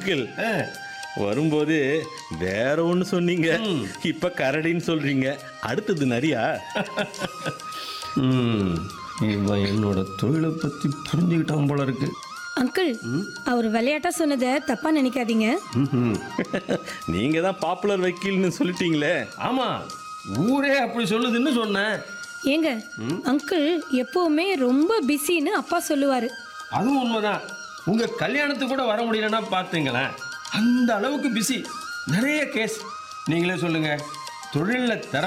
Uncle ஆ, வரும்போது வேற ஒன்று சொன்னீங்க இப்ப கரடின்னு சொல்றீங்க அடுத்தது நரியா ம், இவன் என்னோட தொழிலை பற்றி புரிஞ்சுக்கிட்டான் போல இருக்கு அங்கிள் அவர் விளையாட்டா சொன்னதை தப்பா நினைக்காதீங்க ம்ஹும். நீங்க தான் பாப்புலர் வக்கீல்னு சொல்லிட்டீங்களே ஆமா ஊரே அப்படி சொல்லுதுன்னு சொன்னேன் ஏங்க அங்கிள் எப்பவுமே ரொம்ப பிஸின்னு அப்பா சொல்லுவாரு அதுவும் உண்மைதான் உங்க கல்யாணத்துக்கு கூட வர முடியலன்னா பார்த்துங்களேன் அந்த அளவுக்கு பிஸி நிறைய கேஸ் நீங்களே சொல்லுங்க தொழிலில் திற